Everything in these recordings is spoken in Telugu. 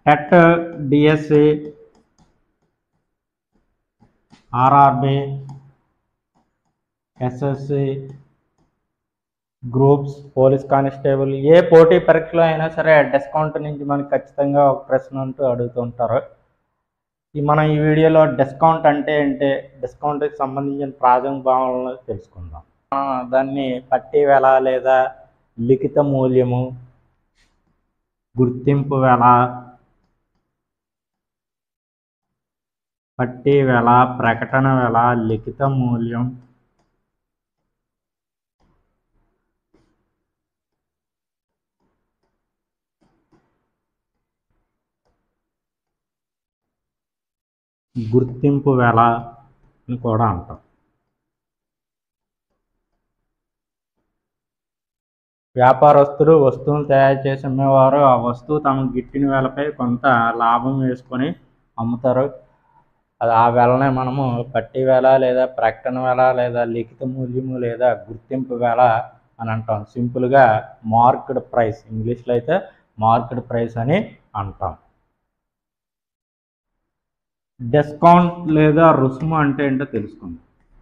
TET DSC RRB SSC groups police constable ఏ పోటీ పరీక్షలో అయినా సరే డిస్కౌంట్ నుంచి మనకి ఖచ్చితంగా ఒక ప్రశ్న అంటూ అడుగుతుంటారు ఈ మనం ఈ వీడియోలో డిస్కౌంట్ అంటే ఏంటి డిస్కౌంట్కి సంబంధించిన ప్రాథమిక భావనలు తెలుసుకుందాం ఆ, దాన్ని పట్టి వెల లేదా లిఖిత మూల్యము గుర్తింపు వెల పట్టి వెల ప్రకటన వెల లిఖిత మూల్యం గుర్తింపు వెల అని కూడా అంటాం వ్యాపారస్తులు వస్తువులు తయారు చేసి అమ్మేవారు ఆ వస్తువు తమ గిట్టిన వేలపై కొంత లాభం వేసుకొని అమ్ముతారు అది ఆ వేలనే మనము పట్టి వేల లేదా ప్రకటన వేల లేదా లిఖిత మూల్యము లేదా గుర్తింపు వేల అని అంటాం సింపుల్గా మార్కెట్ ప్రైస్ ఇంగ్లీష్లో అయితే మార్కెట్ ప్రైస్ అని అంటాం డిస్కౌంట్ లేదా రుసుము అంటే ఏంటో తెలుసుకుందాం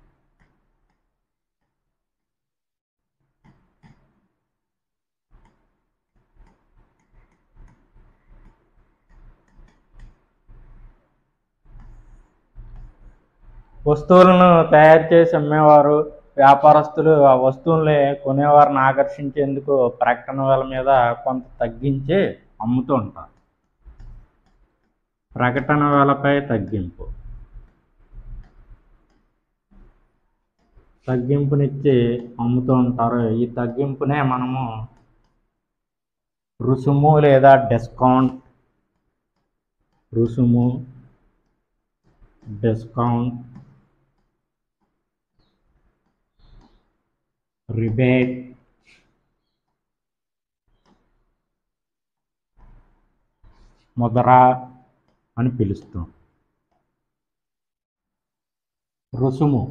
వస్తువులను తయారు చేసి అమ్మేవారు వ్యాపారస్తులు ఆ వస్తువుల్ని కొనేవారిని ఆకర్షించేందుకు ప్రకటన వేల మీద కొంత తగ్గించి అమ్ముతూ ఉంటారు ప్రకటన వేలపై తగ్గింపు తగ్గింపునిచ్చి అమ్ముతూ ఉంటారు ఈ తగ్గింపునే మనము రుసుము లేదా డిస్కౌంట్ రుసుము డిస్కౌంట్ రిబేట్ ముద్ర అని పిలుస్తాం రుసుము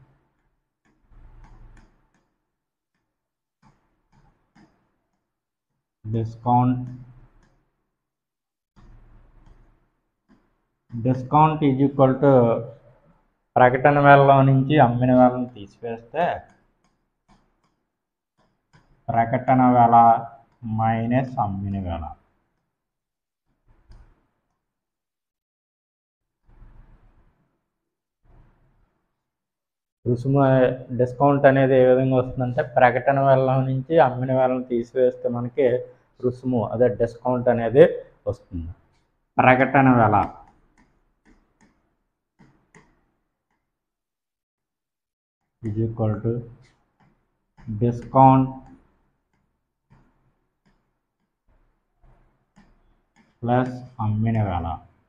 discount discount is equal to ప్రకటన వేలలో నుంచి అమ్మిన వేలను తీసివేస్తే ప్రకటన వేల మైనస్ అమ్మిన వేల రుసుము డిస్కౌంట్ అనేది ఏ విధంగా వస్తుందంటే ప్రకటన వేల నుంచి అమ్మిన వేలను తీసివేస్తే మనకి రుసుము అదే డిస్కౌంట్ అనేది వస్తుంది ప్రకటన వేల is equal to discount plus అమ్మిన వేల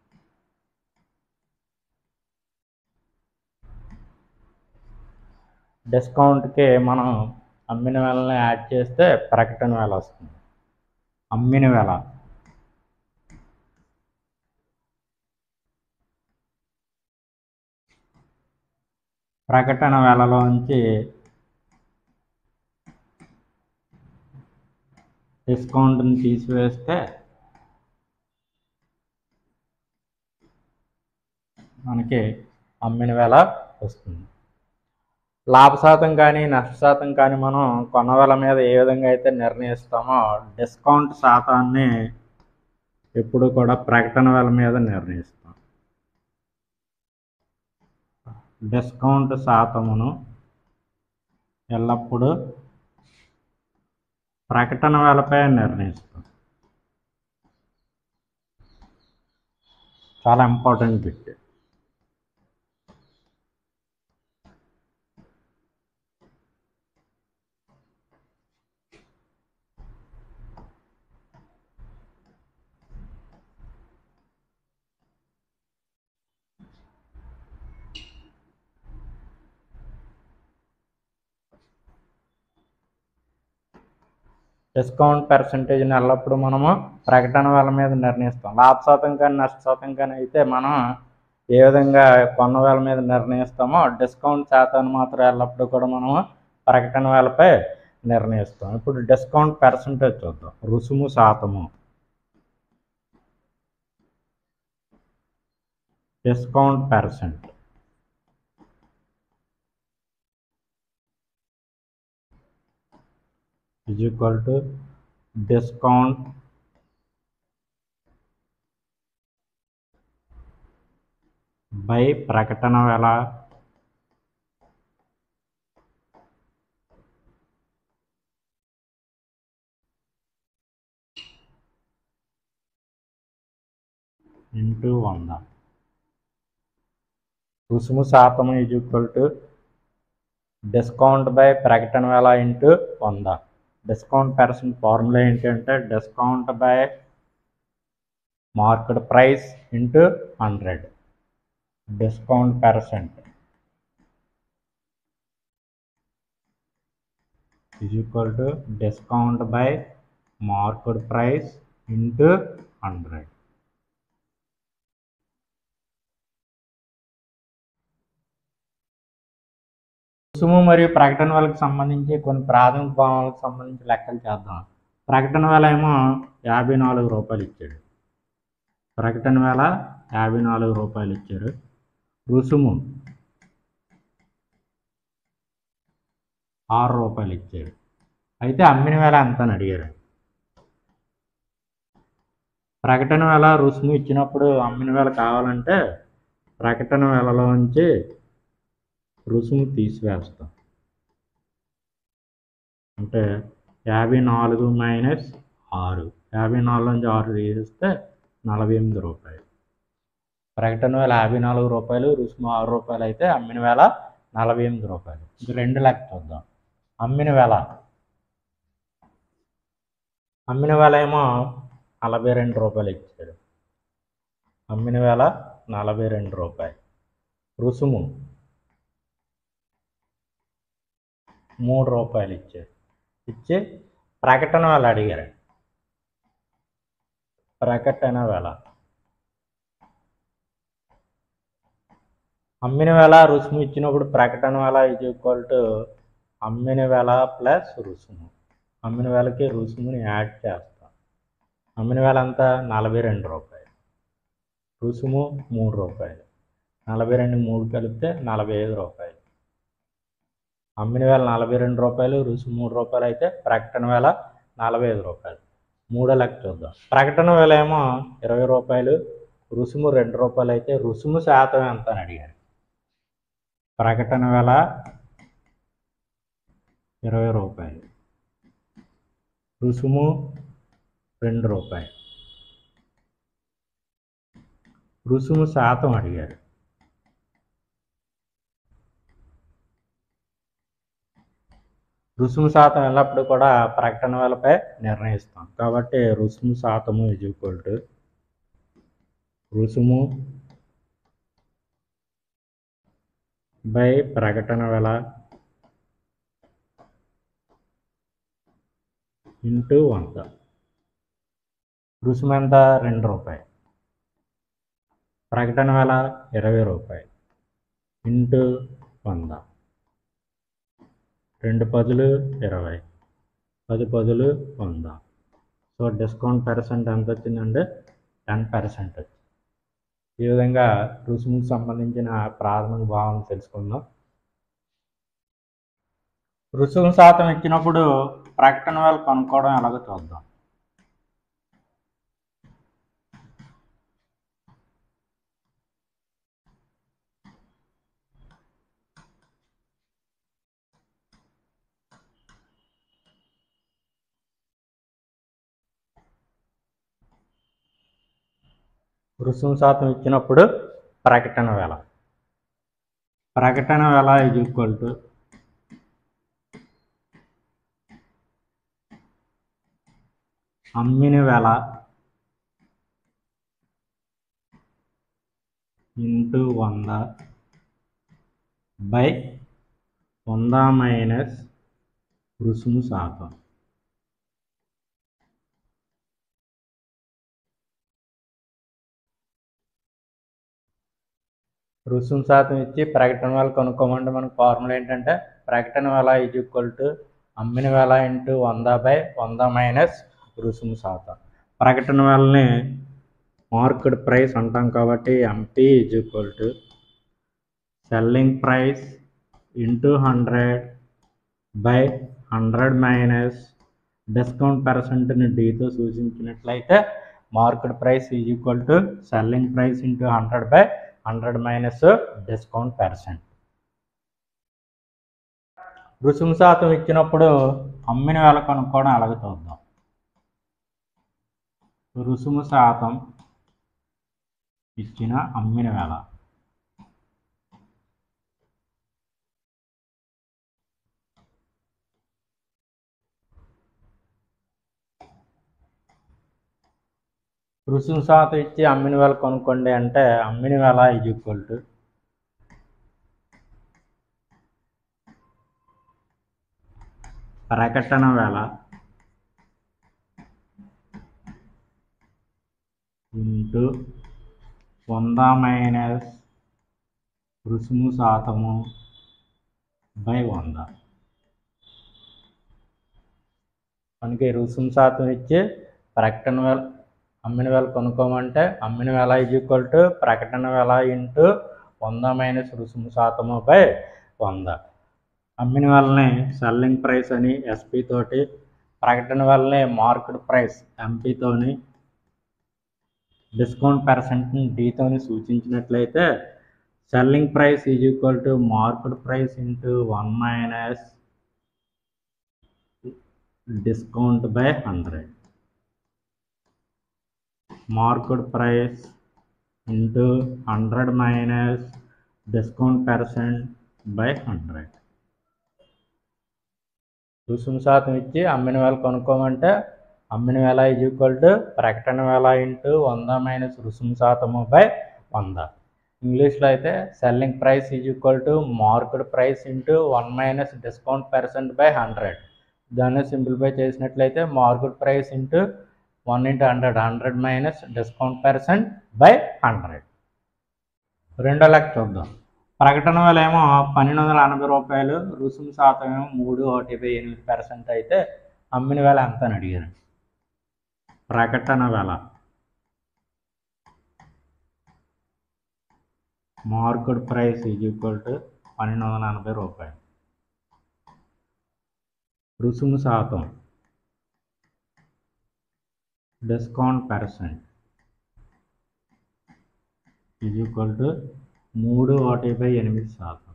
డిస్కౌంట్కి మనం అమ్మిన వేలని యాడ్ చేస్తే ప్రకటన వేల వస్తుంది అమ్మిన వేల ప్రకటన వేలలోంచి డిస్కౌంట్ని తీసివేస్తే మనకి అమ్మిన వేల వస్తుంది లాభ శాతం కానీ నష్ట శాతం కానీ మనం కొన్న వేల మీద ఏ విధంగా అయితే నిర్ణయిస్తామో డిస్కౌంట్ శాతాన్ని ఎప్పుడు కూడా ప్రకటన వేల మీద నిర్ణయిస్తాం డిస్కౌంట్ శాతమును ఎల్లప్పుడూ ప్రకటన వేలపై నిర్ణయిస్తాం చాలా ఇంపార్టెంట్ బిట్ డిస్కౌంట్ పర్సంటేజ్ని ఎల్లప్పుడూ మనము ప్రకటన వేల మీద నిర్ణయిస్తాం లాభ శాతం కానీ నష్ట శాతం కానీ అయితే మనం ఏ విధంగా కొన్న వేల మీద నిర్ణయిస్తామో డిస్కౌంట్ శాతాన్ని మాత్రం ఎల్లప్పుడూ కూడా మనము ప్రకటన వేలపై నిర్ణయిస్తాం ఇప్పుడు డిస్కౌంట్ పర్సంటేజ్ చూద్దాం రుసుము శాతము discount percent is equal to discount by ప్రకటన వెల ఇంటూ వంద రుసుము శాతం is equal to discount by ప్రకటన వేల ఇంటూ వంద డిస్కౌంట్ పర్సెంట్ ఫార్ములా ఏంటంటే discount by market price into hundred discount percent is equal to discount by market price into hundred రుసుము మరియు ప్రకటన వేలకు సంబంధించి కొన్ని ప్రాథమిక భావాలకు సంబంధించి లెక్కలు చేద్దాం ప్రకటన వేల ఏమో యాభై నాలుగు రూపాయలు ఇచ్చాడు ప్రకటన వేల యాభై నాలుగు రూపాయలు ఇచ్చారు రుసుము ఆరు రూపాయలు ఇచ్చాడు అయితే అమ్మిన వేల ఎంత అని అడిగారు ప్రకటన వేల రుసుము ఇచ్చినప్పుడు అమ్మిన వేల కావాలంటే ప్రకటన వేలలోంచి రుసుము తీసివేస్తాం అంటే యాభై నాలుగు మైనస్ ఆరు యాభై నాలుగు నుంచి ఆరు తీసేస్తే నలభై ఎనిమిది రూపాయలు ప్రకటన వేల యాభై నాలుగు రూపాయలు రుసుము ఆరు రూపాయలు అయితే అమ్మిన వేల నలభై ఎనిమిది రూపాయలు ఇది రెండు లెక్క చూద్దాం అమ్మిన వేల అమ్మిన వేల ఏమో నలభై రెండు రూపాయలు ఇచ్చాడు అమ్మిన వేల నలభై రెండు రూపాయలు రుసుము మూడు రూపాయలు ఇచ్చారు ఇచ్చి ప్రకటన వేళ అడిగారు ప్రకటన వేళ అమ్మిన వేళ రుసుము ఇచ్చినప్పుడు ప్రకటన వేళ ఈజ్ ఈక్వల్ టు అమ్మిన వేళ ప్లస్ రుసుము అమ్మిన వేళకి రుసుముని యాడ్ చేస్తాం అమ్మిన వేళ అంతా నలభై రెండు రూపాయలు రుసుము మూడు రూపాయలు నలభై రెండు మూడు కలిపితే నలభై ఐదు రూపాయలు అమ్మిన వేల నలభై రెండు రూపాయలు రుసుము మూడు రూపాయలు అయితే ప్రకటన వేల నలభై ఐదు రూపాయలు మూడో లెక్క చూద్దాం ప్రకటన వేల ఏమో ఇరవై రూపాయలు రుసుము రెండు రూపాయలు అయితే రుసుము శాతం ఎంత అని అడిగారు ప్రకటన వేల ఇరవై రూపాయలు రుసుము రెండు రూపాయలు రుసుము శాతం అడిగారు రుసుము శాతం ఎల్లప్పుడూ కూడా ప్రకటన వేలపై నిర్ణయిస్తాం కాబట్టి రుసుము శాతము ఈజ్ ఈక్వల్ టు రుసుము బై ప్రకటన వేల ఇంటూ వంద రుసుము ఎంత రెండు రూపాయలు ప్రకటన వేల ఇరవై రూపాయలు ఇంటూ వంద రెండు పదులు ఇరవై పది పదులు వంద సో డిస్కౌంట్ పర్సెంట్ ఎంత వచ్చిందంటే టెన్ పర్సెంట్ వచ్చింది ఈ విధంగా రుసుముకు సంబంధించిన ప్రాథమిక భావన తెలుసుకుందాం రుసుము శాతం ఇచ్చినప్పుడు ప్రకటన వాళ్ళు కొనుక్కోవడం ఎలాగో చూద్దాం రుసుము శాతం ఇచ్చినప్పుడు ప్రకటన వేల ప్రకటన వేల ఈజ్ ఈక్వల్ టు అమ్మిన వేల ఇంటూ వంద బై వంద మైనస్ రుసుము శాతం రుసుము శాతం ఇచ్చి ప్రకటన వేల కొనుక్కోమంటే మనకు ఫార్ములా ఏంటంటే ప్రకటన వేల ఈజ్ ఈక్వల్ టు అమ్మిన వేల ఇంటూ వంద బై వంద మైనస్ రుసుము శాతం ప్రకటన వేలని మార్కెట్ ప్రైస్ అంటాం కాబట్టి MP is equal to selling price into hundred by hundred minus discount పర్సెంట్ని డీతో సూచించినట్లయితే market price is equal to selling price into hundred by hundred minus discount percent రుసుము శాతం ఇచ్చినప్పుడు అమ్మిన వేల కనుక్కోవడం అలాగే చూద్దాం రుసుము శాతం ఇచ్చిన అమ్మిన వేల రుసుము శాతం ఇచ్చి అమ్మిన వేల కొనుక్కోండి అంటే అమ్మిన వేల ఈజ్ ఈక్వల్ టు ప్రకటన వేల ఇంటూ వంద మైనస్ రుసుము శాతము బై వంద మనకి రుసుము శాతం ఇచ్చి ప్రకటన వేల అమ్మిన వేల కొనుక్కోమంటే అమ్మిన వేల ఈజ్ ఈక్వల్ టు ప్రకటన వేల ఇంటూ వంద మైనస్ రుసుము శాతము బై వంద అమ్మిన వాళ్ళని సెల్లింగ్ ప్రైస్ అని ఎస్పీ తోటి ప్రకటన వాళ్ళని మార్కెట్ ప్రైస్ ఎంపీతోని డిస్కౌంట్ పర్సెంట్ని డీతోని సూచించినట్లయితే selling price is equal to market price into one minus discount by hundred market price into hundred minus discount percent by hundred రుసుము శాతం ఇచ్చి అమ్మిన వేల కొనుక్కోమంటే అమ్మిన వేల ఈజ్ ఈక్వల్ టు ప్రకటన వేల ఇంటూ వంద మైనస్ రుసుము శాతము బై వంద ఇంగ్లీష్లో అయితే selling price is equal to market price into one minus discount percent by hundred దాన్ని సింప్లిఫై చేసినట్లయితే market price into one into hundred hundred minus discount percent by hundred రెండో లెక్క చూద్దాం ప్రకటన వేల ఏమో పన్నెండు వందల ఎనభై రూపాయలు రుసుము శాతం ఏమో మూడు ఒకటి బై ఎనిమిది పర్సెంట్ అయితే అమ్మిన వేల ఎంత అని అడిగారు ప్రకటన వేల market price is equal to పన్నెండు వందల ఎనభై రూపాయలు రుసుము శాతం discount percent is equal to మూడు ఒకటి బై ఎనిమిది శాతం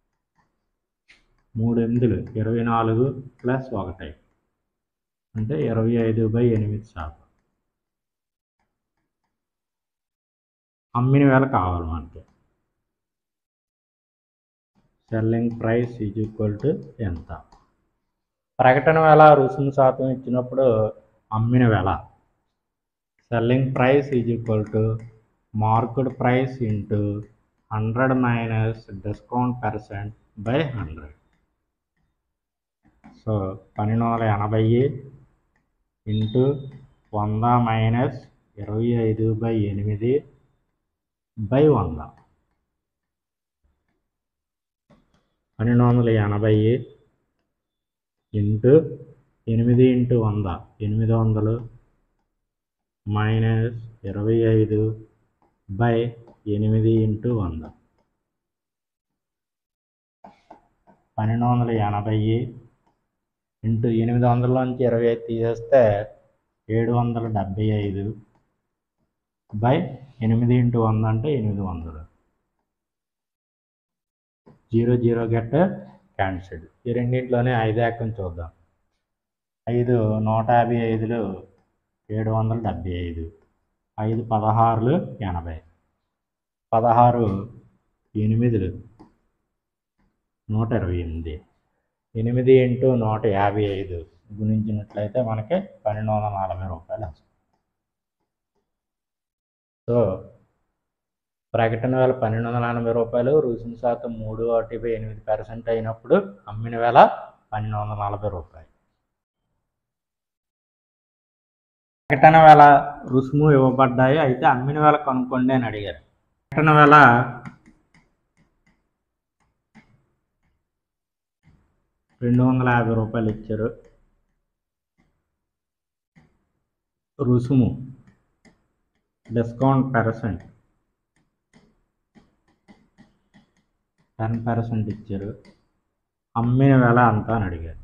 మూడు ఎనిమిదిలు ఇరవై నాలుగు ప్లస్ ఒకటి అంటే ఇరవై ఐదు బై ఎనిమిది శాతం అమ్మిన వేల కావాలి మనకి selling price is equal to ఎంత ప్రకటన వేల రుసుము శాతం ఇచ్చినప్పుడు అమ్మిన వేల selling price is equal to market price into hundred minus discount percent by hundred so పన్నెండు వందల ఎనభై ఇంటూ వంద మైనస్ ఇరవై ఐదు బై ఎనిమిది బై వంద పన్నెండు వందల ఎనభై ఇంటూ ఎనిమిది ఇంటూ వంద ఎనిమిది వందలు మైనస్ ఇరవై ఐదు బై ఎనిమిది ఇంటూ వంద పన్నెండు వందల ఎనభై ఇంటూ ఎనిమిది వందలలోంచి ఇరవై ఐదు తీసేస్తే ఏడు వందల డెబ్భై ఐదు బై ఎనిమిది ఇంటూ వంద అంటే ఎనిమిది వందలు జీరో జీరో గెట్ క్యాన్సిల్డ్ ఈ రెండింటిలోనే ఐదు ఏకం చూద్దాం ఐదు నూట యాభై ఐదులు ఏడు వందల డెబ్భై ఐదు ఐదు పదహారులు ఎనభై పదహారు ఎనిమిదిలు నూట ఇరవై ఎనిమిది ఎనిమిది ఇంటూ నూట యాభై ఐదు గుణించినట్లయితే మనకి పన్నెండు వందల నలభై రూపాయలు వస్తుంది సో ప్రకటన వేల పన్నెండు వందల ఎనభై రూపాయలు రుసుము శాతం మూడు ఒకటి బై ఎనిమిది పర్సెంట్ అయినప్పుడు అమ్మిన వేల పన్నెండు వందల నలభై రూపాయలు ప్రకటన వేల రుసుము ఇవ్వబడ్డాయి అయితే అమ్మిన వేల కనుక్కోండి అని అడిగారు ప్రకటన వేల రెండు వందల యాభై రూపాయలు ఇచ్చారు రుసుము డిస్కౌంట్ పర్సెంట్ టెన్ పర్సెంట్ ఇచ్చారు అమ్మిన వెల అంతా అని అడిగారు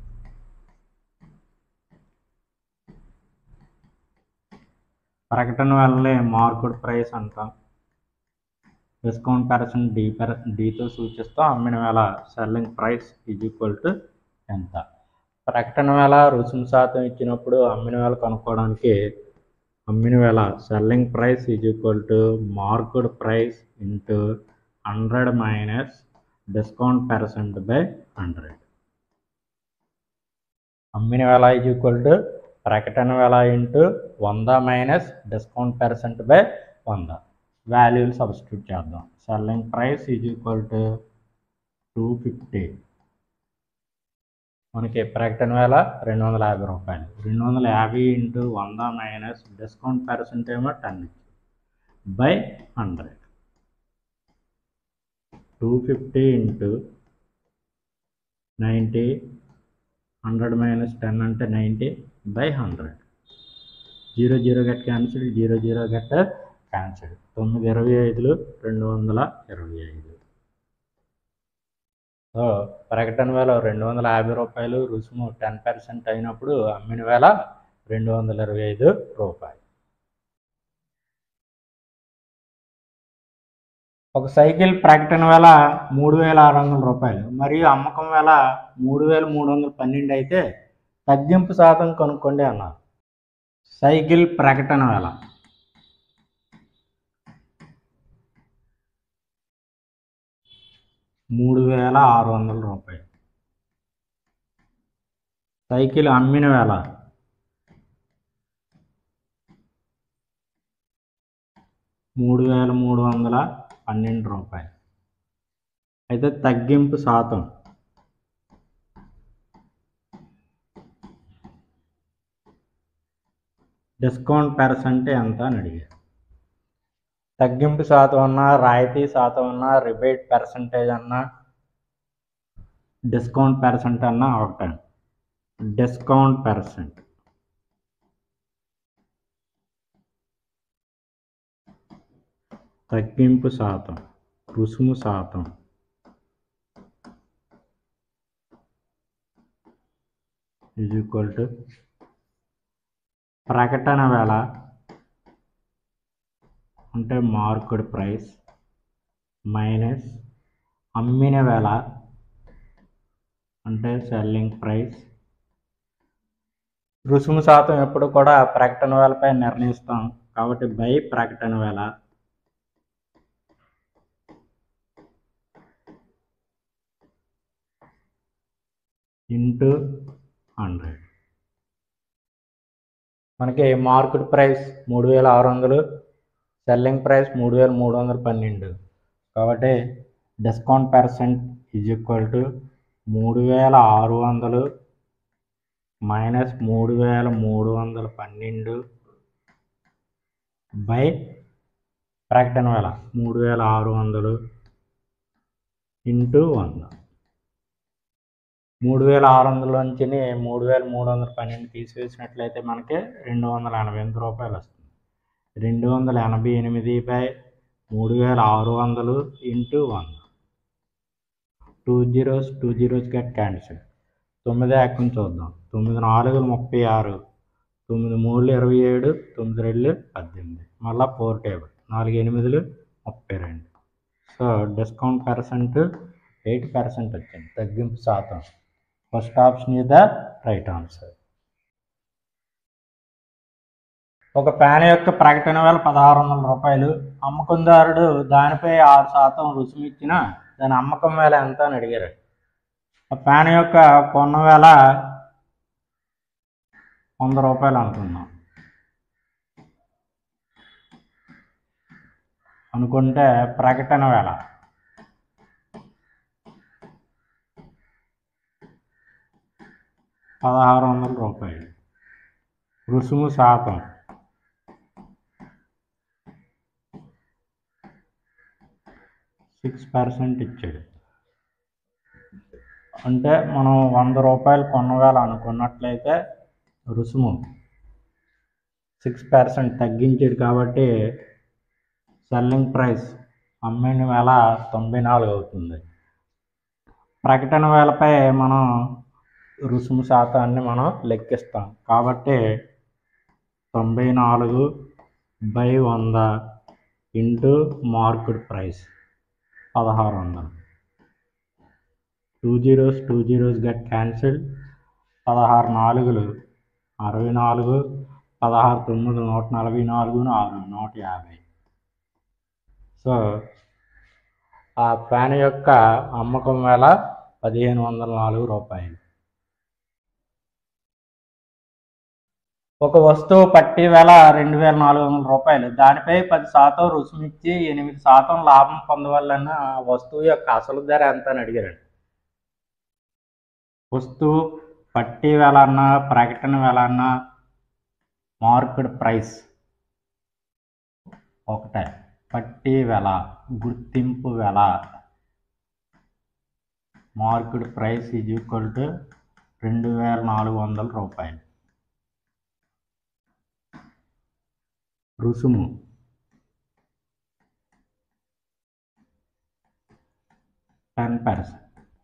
ప్రకటన వల్లే మార్కెట్ ప్రైస్ అంటాం డిస్కౌంట్ పర్సెంట్ డి పర్ డితో సూచిస్తూ అమ్మిన వేల selling price is equal to ఎంత ప్రకటన వేల రుసుము శాతం ఇచ్చినప్పుడు అమ్మిన వేల కనుక్కోవడానికి అమ్మిన వేల selling price is equal to market price into hundred minus discount percent by hundred అమ్మిన వేల ఈజ్ ఈక్వల్ టు ప్రకటన వేల ఇంటూ వంద మైనస్ డిస్కౌంట్ పర్సెంట్ బై వంద వాల్యూలు సబ్స్టిట్యూట్ చేద్దాం selling price is equal to two fifty మనకి ప్రకటన వేల రెండు వందల యాభై రూపాయలు రెండు వందల యాభై ఇంటూ వంద మైనస్ డిస్కౌంట్ పర్సెంట్ ఏమో ten by hundred two fifty into ninety hundred minus ten అంటే ninety by hundred zero zero get cancel zero zero get cancel తొమ్మిది ఇరవై ఐదులు రెండు వందల ఇరవై ఐదు సో ప్రకటన వేల రెండు వందల యాభై రూపాయలు రుసుము టెన్ పర్సెంట్ అయినప్పుడు అమ్మిన వేల రెండు వందల ఇరవై ఐదు రూపాయలు ఒక సైకిల్ ప్రకటన వేల మూడు వేల ఆరు వందల రూపాయలు మరియు అమ్మకం వేల మూడు వేల మూడు వందల పన్నెండు అయితే తగ్గింపు శాతం కనుక్కోండి అన్నారు సైకిల్ ప్రకటన వేల మూడు వేల ఆరు వందల రూపాయలు సైకిల్ అమ్మిన వేల మూడు వేల మూడు వందల పన్నెండు రూపాయలు అయితే తగ్గింపు శాతం డిస్కౌంట్ పర్సెంట్ ఎంత అని అడిగారు తగ్గింపు శాతం అన్నా రాయితీ శాతం అన్నా రిబేట్ పర్సంటేజ్ అన్నా డిస్కౌంట్ పర్సెంట్ అన్నా ఒకటే డిస్కౌంట్ పర్సెంట్ తగ్గింపు శాతం రుసుము శాతం ఈజ్ ఈక్వల్ టు ప్రకటన వేళ అంటే మార్కెట్ ప్రైస్ మైనస్ అమ్మిన వేళ అంటే సెల్లింగ్ ప్రైస్ రుసుము శాతం ఎప్పుడు కూడా ప్రకటన వేలపై నిర్ణయిస్తాం కాబట్టి బై ప్రకటన వేళ ఇంటూ హండ్రెడ్ మనకి మార్కెట్ ప్రైస్ మూడు వేల ఆరు వందలు సెల్లింగ్ ప్రైస్ మూడు వేల మూడు వందల పన్నెండు కాబట్టి discount percent is equal to మూడు వేల ఆరు వందలు మైనస్ మూడు వేల మూడు వందల పన్నెండు బై ప్రకటన వేల మూడు వేల ఆరు వందలు ఇంటూ వంద మూడు వేల ఆరు వందలలోంచి మూడు వేల మూడు వందల పన్నెండు తీసివేసినట్లయితే మనకి రెండు వందల ఎనభై ఎనిమిది రూపాయలు వస్తుంది రెండు వందల ఎనభై ఎనిమిది బై మూడు వేల ఆరు వందలు ఇంటూ వంద two zeros two zeros get cancel తొమ్మిది ఎక్కని చూద్దాం తొమ్మిది నాలుగులు ముప్పై ఆరు తొమ్మిది మూడు ఇరవై ఏడు తొమ్మిది రెండు పద్దెనిమిది మళ్ళీ ఫోర్ టేబుల్ నాలుగు ఎనిమిదిలు ముప్పై రెండు so discount percent eight percent వచ్చింది తగ్గింపు శాతం first option is the right answer ఒక ప్యాన్ యొక్క ప్రకటన వేల పదహారు వందల రూపాయలు అమ్మకందారుడు దానిపై ఆరు శాతం రుసుము ఇచ్చిన దాని అమ్మకం వేల ఎంత అని అడిగారు ఆ ప్యాన్ యొక్క కొన్న వేల వంద రూపాయలు అనుకుందాం అనుకుంటే ప్రకటన వేల పదహారు వందల రూపాయలు రుసుము శాతం సిక్స్ పర్సెంట్ ఇచ్చాడు అంటే మనం వంద రూపాయలు కొనగల అనుకున్నట్లయితే రుసుము సిక్స్ పర్సెంట్ తగ్గించాడు కాబట్టి సెల్లింగ్ ప్రైస్ అమ్మిన వేల తొంభై నాలుగు అవుతుంది ప్రకటన వేలపై మనం రుసుము శాతాన్ని మనం లెక్కిస్తాం కాబట్టి తొంభై నాలుగు బై వంద ఇంటూ మార్కెట్ ప్రైస్ పదహారు వందలు two zeros two zeros get cancel పదహారు నాలుగులు అరవై నాలుగు పదహారు తొమ్మిది నూట నలభై నాలుగు ఆరు నూట యాభై సో ఆ ఫ్యాన్ యొక్క అమ్మకం వేల పదిహేను వందల నాలుగు రూపాయలు ఒక వస్తువు పట్టి వేల రెండు వేల నాలుగు వందల రూపాయలు దానిపై పది శాతం రుసుము ఇచ్చి ఎనిమిది శాతం లాభం పొందవలన ఆ వస్తువు యొక్క అసలు ధర ఎంత అని అడిగారండి వస్తువు పట్టి వేల అన్నా ప్రకటన వేల అన్నా మార్కెట్ ప్రైస్ ఒకటే పట్టి వెల గుర్తింపు వెల market price is equal to రెండు వేల నాలుగు వందల రూపాయలు రుసుము టెన్ పర్సెంట్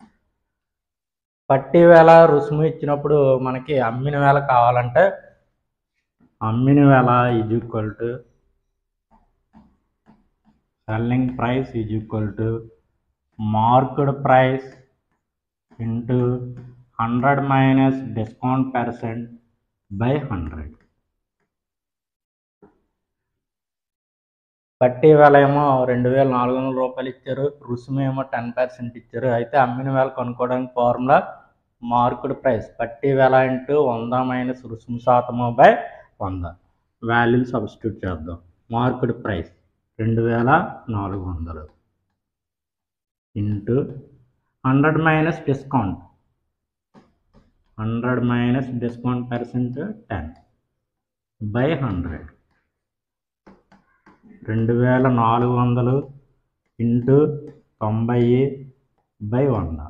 పట్టి వేల రుసుము ఇచ్చినప్పుడు మనకి అమ్మిన వేల కావాలంటే అమ్మిన వేల is equal to selling price is equal to marked price into hundred minus discount percent by hundred పట్టి వేల ఏమో రెండు వేల నాలుగు వందల రూపాయలు ఇచ్చారు రుసుము ఏమో టెన్ పర్సెంట్ ఇచ్చారు అయితే అమ్మిన వేల కొనుక్కోవడానికి ఫార్ములా మార్కెట్ ప్రైస్ పట్టి వేల ఇంటూ వంద మైనస్ రుసుము శాతము బై వంద వాల్యూని సబ్స్టిట్యూట్ చేద్దాం మార్కెట్ ప్రైస్ రెండు వేల నాలుగు వందలు into hundred minus discount hundred minus discount percent ten by hundred రెండు వేల నాలుగు వందలు ఇంటూ తొంభై బై వంద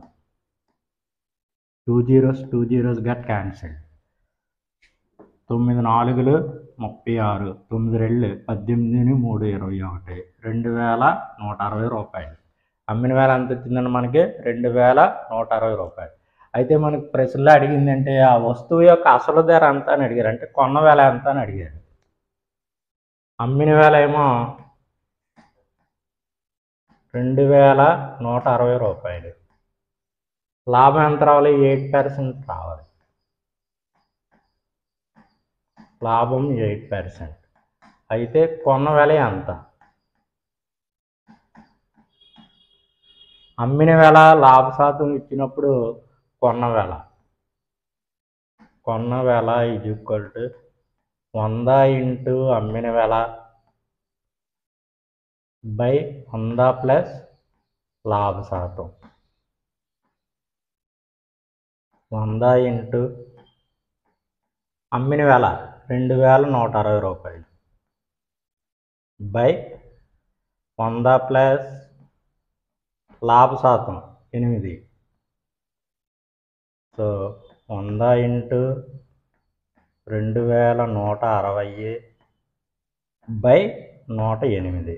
two zeros two zeros get cancel తొమ్మిది నాలుగులు ముప్పై ఆరు తొమ్మిది రెండు పద్దెనిమిది మూడు ఇరవై ఒకటి రెండు వేల నూట అరవై రూపాయలు అమ్మిన వేల ఎంత వచ్చిందండి మనకి రెండు వేల నూట అరవై రూపాయలు అయితే మనకి ప్రశ్నలో అడిగింది అంటే ఆ వస్తువు యొక్క అసలు ధర ఎంత అని అడిగారు అంటే కొన్న వేల ఎంత అని అడిగారు అమ్మిన వేల ఏమో రెండు వేల నూట అరవై రూపాయలు లాభం ఎంత రావాలి ఎయిట్ పర్సెంట్ రావాలి లాభం ఎయిట్ పర్సెంట్ అయితే కొన్న వెల ఎంత అమ్మిన వేల లాభ శాతం ఇచ్చినప్పుడు కొన్న వేల కొన్న వేల ఈజ్ ఈక్వల్ టు వంద ఇంటూ అమ్మిన వేల బై వంద ప్లస్ లాభ శాతం వంద ఇంటూ అమ్మిన వేల రెండు వేల నూట అరవై రూపాయలు బై వంద ప్లస్ లాభ శాతం ఎనిమిది సో వంద ఇంటూ రెండు వేల నూట అరవై బై నూట ఎనిమిది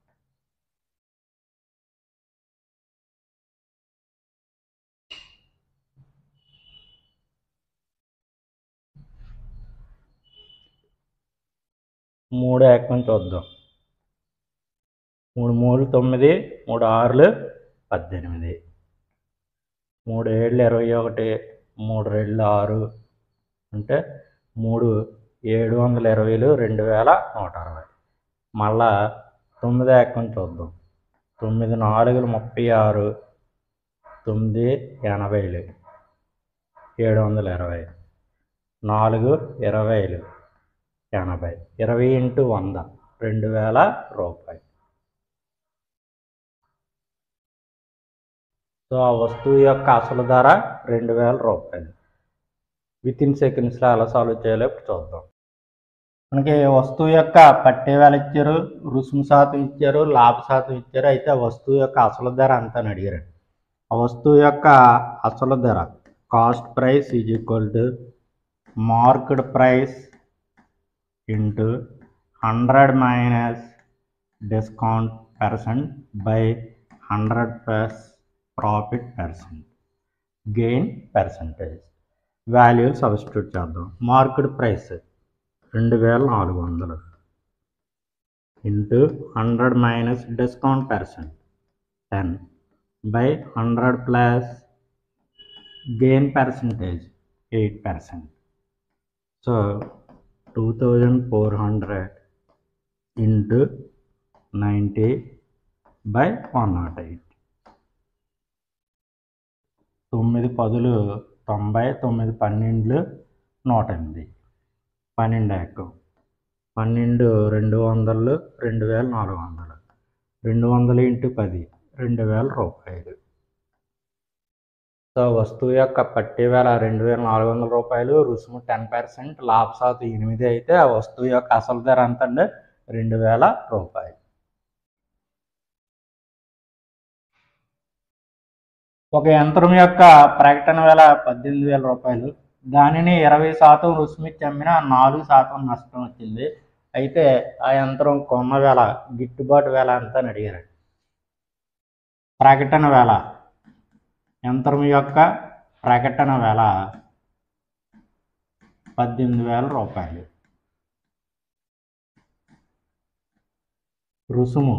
మూడు ఏకం చూద్దాం మూడు మూడు తొమ్మిది మూడు ఆరులు పద్దెనిమిది మూడు ఏళ్ళు ఇరవై ఒకటి మూడు రెండు ఆరు అంటే మూడు ఏడు వందల ఇరవైలు రెండు వేల నూట అరవై మళ్ళా తొమ్మిది ఏకం చూద్దాం తొమ్మిది నాలుగులు ముప్పై ఆరు తొమ్మిది ఎనభైలు ఏడు వందల ఇరవై నాలుగు ఇరవైలు ఎనభై ఇరవై ఇంటూ వంద రెండు వేల రూపాయలు సో ఆ వస్తువు యొక్క అసలు ధర రెండు వేల రూపాయలు విత్ ఇన్ సెకండ్స్లో ఎలా సాల్వ్ చేయాలో ఇప్పుడు చూద్దాం మనకి వస్తువు యొక్క పట్టే వేల ఇచ్చారు రుసుము శాతం ఇచ్చారు లాభ శాతం ఇచ్చారు అయితే ఆ వస్తువు యొక్క అసలు ధర అంత అని అడిగారు ఆ వస్తువు యొక్క అసలు ధర cost price is equal to market price into hundred minus discount percent by hundred plus profit percent gain percentage value substitute చేద్దాం మార్కెట్ ప్రైస్ రెండు వేల నాలుగు వందలు into hundred minus discount percent ten by hundred plus gain percentage eight percent so two thousand four hundred into ninety by one nought eight తొమ్మిది పదులు తొంభై తొమ్మిది పన్నెండులు నూట ఎనిమిది పన్నెండు ఎక్కువ పన్నెండు రెండు వందలు రెండు వేల నాలుగు వందలు రెండు వందలు ఇంటూ పది రెండు వేల రూపాయలు సో వస్తువు యొక్క పట్టి వేల రెండు వేల నాలుగు వందల రూపాయలు రుసుము టెన్ పర్సెంట్ లాభసాతు ఎనిమిది అయితే ఆ వస్తువు యొక్క అసలు ధర ఎంత అండి రెండు వేల రూపాయలు ఒక యంత్రం యొక్క ప్రకటన వేల పద్దెనిమిది వేల రూపాయలు దానిని ఇరవై శాతం రుసుమిచ్చి అమ్మిన నాలుగు శాతం నష్టం వచ్చింది అయితే ఆ యంత్రం కొన్న వేల గిట్టుబాటు వేల ఎంత అని అడిగారు ప్రకటన వేల యంత్రం యొక్క ప్రకటన వేల పద్దెనిమిది వేల రూపాయలు రుసుము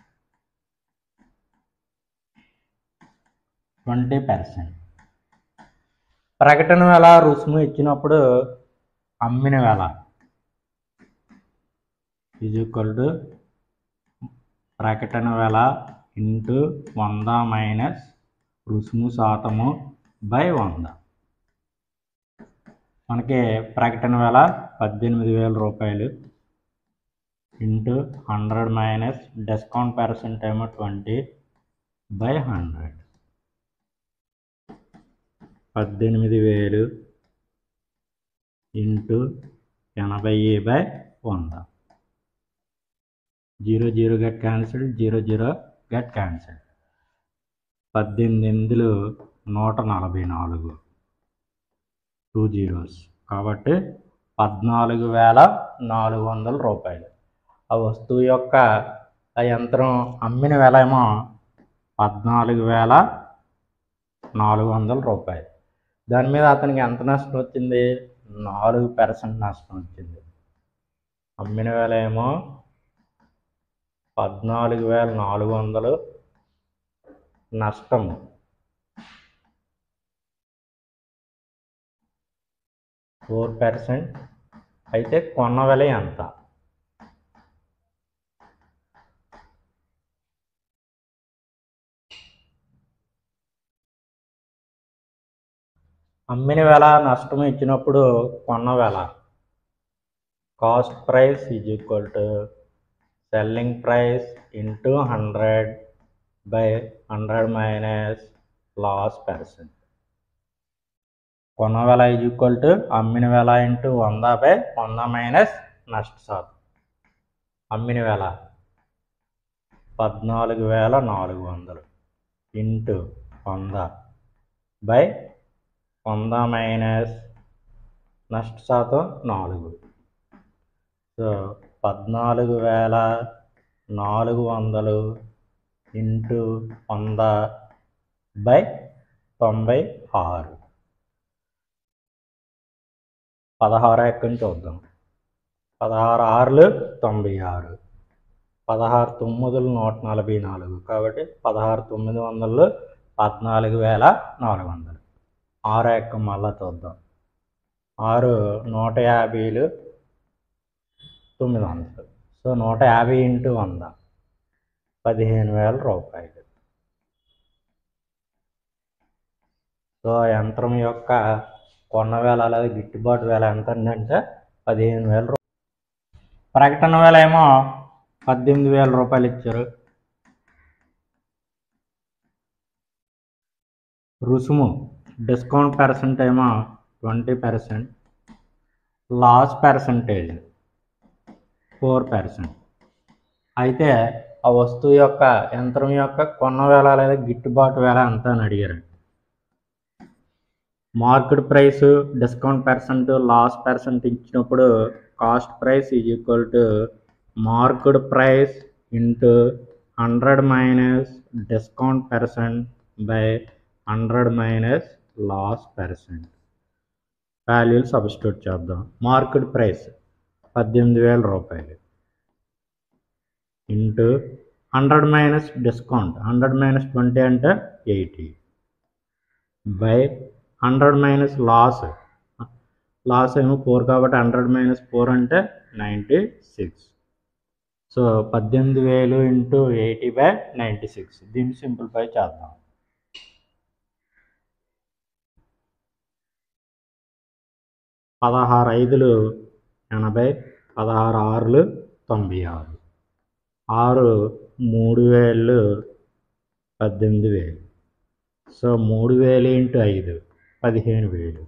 ట్వంటీ పర్సెంట్ ప్రకటన వేల రుసుము ఇచ్చినప్పుడు అమ్మిన వేల ఈజ్ ఈక్వల్ టు ప్రకటన వేల ఇంటూ వంద మైనస్ రుసుము శాతము బై వంద మనకి ప్రకటన వేల పద్దెనిమిది వేల రూపాయలు into hundred minus discount percent ఏమో ట్వంటీ బై హండ్రెడ్ పద్దెనిమిది వేలు ఇంటూ ఎనభై బై వంద zero zero get cancel zero zero get cancel పద్దెనిమిది ఎనిమిదిలు నూట నలభై నాలుగు టూ జీరోస్ కాబట్టి పద్నాలుగు వేల నాలుగు వందల రూపాయలు ఆ వస్తువు యొక్క ఆ యంత్రం అమ్మిన వేల ఏమో పద్నాలుగు వేల నాలుగు వందల రూపాయలు దాని మీద అతనికి ఎంత నష్టం వచ్చింది నాలుగు పర్సెంట్ నష్టం వచ్చింది అమ్మిన వేల ఏమో పద్నాలుగు వేల నాలుగు వందలు నష్టము ఫోర్ పర్సెంట్ అయితే కొన్న వెల ఎంత అమ్మిన వేల నష్టం ఇచ్చినప్పుడు కొన్న వేల cost price is equal to selling price into hundred by hundred minus loss percent కొన్న వేల ఈజ్ ఈక్వల్ టు అమ్మిన వేల ఇంటూ వంద బై వంద మైనస్ నష్ట శాతం అమ్మిన వేల పద్నాలుగు వేల నాలుగు వందలు ఇంటూ వంద బై వంద మైనస్ నష్ట శాతం నాలుగు సో పద్నాలుగు వేల నాలుగు వందలు ఇంటూ వంద బై తొంభై ఆరు పదహారు ఎక్కడి నుంచి చూద్దాం పదహారు ఆరులు తొంభై ఆరు పదహారు తొమ్మిదిలు నూట నలభై నాలుగు కాబట్టి పదహారు తొమ్మిది వందలు పద్నాలుగు వేల నాలుగు వందలు ఆరు ఎక్క మళ్ళా చూద్దాం ఆరు నూట యాభైలు తొమ్మిది వందలు సో నూట యాభై ఇంటూ వంద పదిహేను వేల రూపాయలు సో ఆ యంత్రం యొక్క కొన్న వేల అలాగే గిట్టుబాటు వేల ఎంత అంటే పదిహేను వేల రూ ప్రకటన వేల ఏమో పద్దెనిమిది వేల రూపాయలు ఇచ్చారు రుసుము డిస్కౌంట్ పర్సెంట్ ఏమో twenty percent loss percentage four percent అయితే ఆ వస్తువు యొక్క యంత్రం యొక్క కొన్న వేల లేదా గిట్టుబాటు వేల ఎంత అని అడిగారు market price discount percent loss percent ఇచ్చినప్పుడు cost price is equal to market price into hundred minus discount percent by hundred minus loss percent వాల్యూలు సబ్స్టిట్యూట్ చేద్దాం మార్కెట్ ప్రైస్ పద్దెనిమిది వేల రూపాయలు into hundred minus discount hundred minus twenty అంటే eighty by hundred minus loss loss ఏమో ఫోర్ కాబట్టి హండ్రెడ్ మైనస్ ఫోర్ అంటే నైంటీ సిక్స్ సో పద్దెనిమిది వేలు into eighty by ninety six దీన్ని సింప్లిఫై చేద్దాం పదహారు ఐదులు ఎనభై పదహారు ఆరులు తొంభై ఆరు ఆరు మూడు వేలు పద్దెనిమిది వేలు సో మూడు వేలు ఇంటూ ఐదు పదిహేను వేలు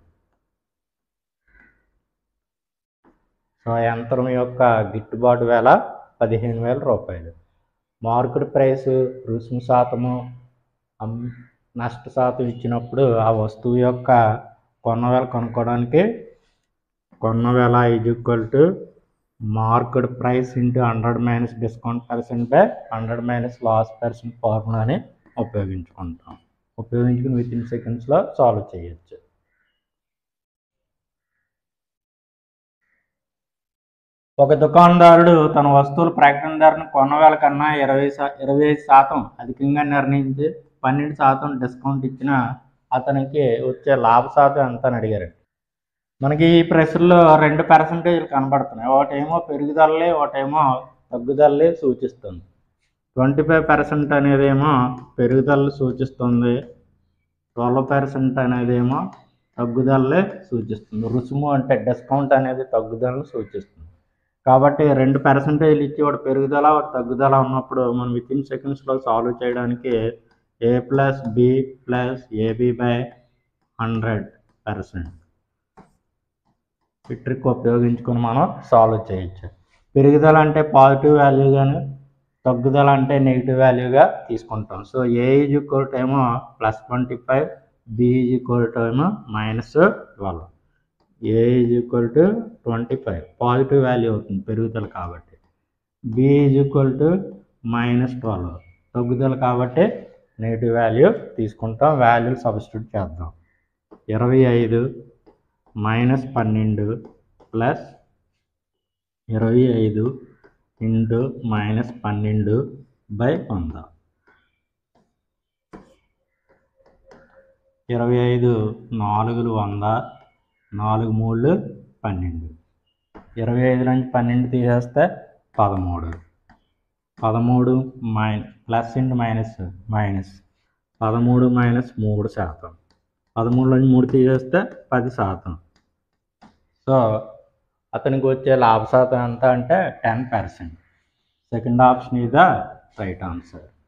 సో యంత్రం యొక్క గిట్టుబాటు వేల పదిహేను వేల రూపాయలు మార్కెట్ ప్రైస్ రుసుము శాతము అమ్ నష్ట శాతం ఇచ్చినప్పుడు ఆ వస్తువు యొక్క కొన్న వేల కొనుక్కోవడానికి కొన్న వేల is equal to market price into hundred minus discount percent by hundred minus loss percent ఫార్ములాని ఉపయోగించుకుంటాం ఉపయోగించుకుని విత్ ఇన్ సెకండ్స్లో సాల్వ్ చేయొచ్చు ఒక దుకాణదారుడు తన వస్తువుల ప్రకటన ధరను కొన్న వేల కన్నా ఇరవై శా ఇరవై ఐదు శాతం అధికంగా నిర్ణయించి పన్నెండు శాతం డిస్కౌంట్ ఇచ్చిన అతనికి వచ్చే లాభ శాతం ఎంత అని అడిగారు మనకి ఈ ప్రశ్నలో రెండు పర్సంటేజ్లు కనబడుతున్నాయి ఒకటేమో పెరుగుదలలే ఒకటేమో తగ్గుదలలే సూచిస్తుంది ట్వంటీ ఫైవ్ పర్సెంట్ అనేదేమో పెరుగుదల సూచిస్తుంది ట్వెల్వ్ పర్సెంట్ అనేదేమో తగ్గుదలలే సూచిస్తుంది రుసుము అంటే డిస్కౌంట్ అనేది తగ్గుదలను సూచిస్తుంది కాబట్టి రెండు పర్సంటేజ్లు ఇచ్చి ఒకటి పెరుగుదల ఒకటి తగ్గుదల ఉన్నప్పుడు మనం విత్ ఇన్ సెకండ్స్లో సాల్వ్ చేయడానికి A plus B plus AB by hundred percent ఈ ట్రిక్ ఉపయోగించుకొని మనం సాల్వ్ చేయొచ్చు పెరుగుదల అంటే పాజిటివ్ వాల్యూ కానీ తగ్గుదల అంటే నెగిటివ్ వాల్యూగా తీసుకుంటాం so A is equal to ఏమో plus twenty five B is equal to ఏమో minus twelve A is equal to twenty five positive value అవుతుంది పెరుగుదల కాబట్టి B is equal to minus twelve తగ్గుదల కాబట్టి నెగిటివ్ వాల్యూ తీసుకుంటాం వాల్యూ సబ్స్టిట్యూట్ చేద్దాం ఇరవై ఐదు మైనస్ పన్నెండు ప్లస్ ఇరవై ఐదు ఇంటూ మైనస్ పన్నెండు బై వంద ఇరవై ఐదు నాలుగులు వంద నాలుగు మూడు పన్నెండు ఇరవై ఐదు నుంచి పన్నెండు తీసేస్తే పదమూడు పదమూడు minus plus into minus minus పదమూడు మైనస్ మూడు శాతం పదమూడు నుంచి మూడు తీసేస్తే పది శాతం సో అతనికి వచ్చే లాభ శాతం ఎంత అంటే ten percent second option is the right answer